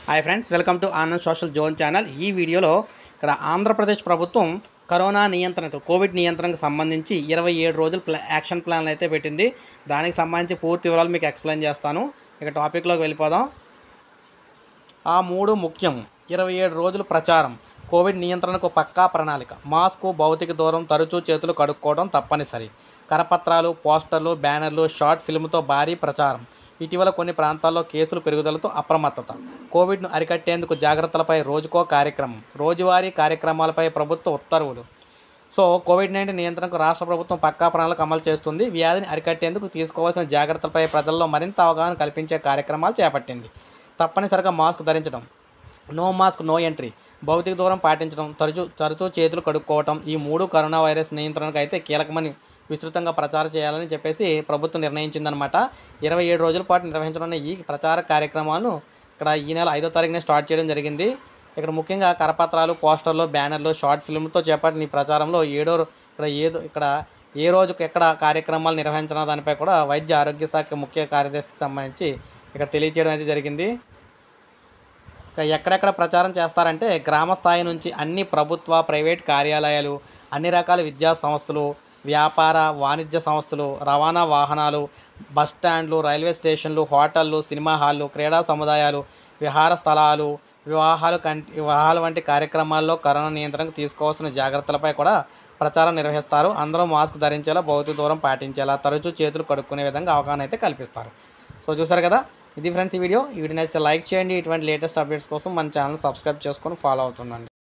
hi friends welcome to Anand social zone channel ఈ వీడియోలో ఇక్కడ ఆంధ్రప్రదేశ్ ప్రభుత్వం కరోనా నియంత్రణకు కోవిడ్ నియంత్రణకు సంబంధించి ఇరవై ఏడు రోజులు ప్లా యాక్షన్ ప్లాన్లు అయితే పెట్టింది దానికి సంబంధించి పూర్తి వివరాలు మీకు ఎక్స్ప్లెయిన్ చేస్తాను ఇక టాపిక్లోకి వెళ్ళిపోదాం ఆ మూడు ముఖ్యం ఇరవై ఏడు రోజులు ప్రచారం కోవిడ్ నియంత్రణకు పక్కా ప్రణాళిక మాస్క్ భౌతిక దూరం తరచూ చేతులు కడుక్కోవడం తప్పనిసరి కరపత్రాలు పోస్టర్లు బ్యానర్లు షార్ట్ ఫిల్మ్తో భారీ ప్రచారం ఇటీవల కొన్ని ప్రాంతాల్లో కేసులు పెరుగుదలతో అప్రమత్తత కోవిడ్ను అరికట్టేందుకు జాగ్రత్తలపై రోజుకో కార్యక్రమం రోజువారీ కార్యక్రమాలపై ప్రభుత్వ ఉత్తర్వులు సో కోవిడ్ నైన్టీన్ నియంత్రణకు రాష్ట్ర ప్రభుత్వం పక్కా ప్రణాళిక అమలు చేస్తుంది వ్యాధిని అరికట్టేందుకు తీసుకోవాల్సిన జాగ్రత్తలపై ప్రజల్లో మరింత అవగాహన కల్పించే కార్యక్రమాలు చేపట్టింది తప్పనిసరిగా మాస్క్ ధరించడం నో మాస్క్ నో ఎంట్రీ భౌతిక దూరం పాటించడం తరచూ తరచూ చేతులు కడుక్కోవటం ఈ మూడు కరోనా వైరస్ నియంత్రణకు అయితే కీలకమని విస్తృతంగా ప్రచారం చేయాలని చెప్పేసి ప్రభుత్వం నిర్ణయించిందనమాట ఇరవై ఏడు రోజుల పాటు నిర్వహించనున్న ఈ ప్రచార కార్యక్రమాలను ఇక్కడ ఈ నెల ఐదో తారీఖున స్టార్ట్ చేయడం జరిగింది ఇక్కడ ముఖ్యంగా కరపత్రాలు పోస్టర్లు బ్యానర్లు షార్ట్ ఫిల్మ్తో చేపట్టిన ఈ ప్రచారంలో ఏడో రో- ఇక్కడ ఏదో ఇక్కడ ఏ రోజుకు ఎక్కడ కార్యక్రమాలు నిర్వహించిన దానిపై కూడా వైద్య ఆరోగ్య శాఖ ముఖ్య కార్యదర్శికి సంబంధించి ఇక్కడ తెలియజేయడం అయితే జరిగింది ఇక ఎక్కడెక్కడ ప్రచారం చేస్తారంటే గ్రామ స్థాయి నుంచి అన్ని ప్రభుత్వ ప్రైవేట్ కార్యాలయాలు అన్ని రకాల విద్యా సంస్థలు వ్యాపార వాణిజ్య సంస్థలు రవాణా వాహనాలు బస్ స్టాండ్లు రైల్వే స్టేషన్లు హోటళ్ళు సినిమా హాళ్ళు క్రీడా సముదాయాలు విహార స్థలాలు వివాహాలు కంటి వివాహాలు వంటి కార్యక్రమాల్లో కరోనా నియంత్రణకు తీసుకోవాల్సిన జాగ్రత్తలపై కూడా ప్రచారం నిర్వహిస్తారు అందరూ మాస్క్ ధరించేలా భౌతిక దూరం పాటించేలా తరచూ చేతులు కడుక్కునే విధంగా అవగాహన అయితే కల్పిస్తారు సో చూసారు కదా ఇది ఫ్రెండ్స్ ఈ వీడియో ఈ వీడియో నచ్చితే లైక్ చేయండి ఇటువంటి లేటెస్ట్ అప్డేట్స్ కోసం మన ఛానల్ సబ్స్క్రైబ్ చేసుకొని ఫాలో అవుతుండండి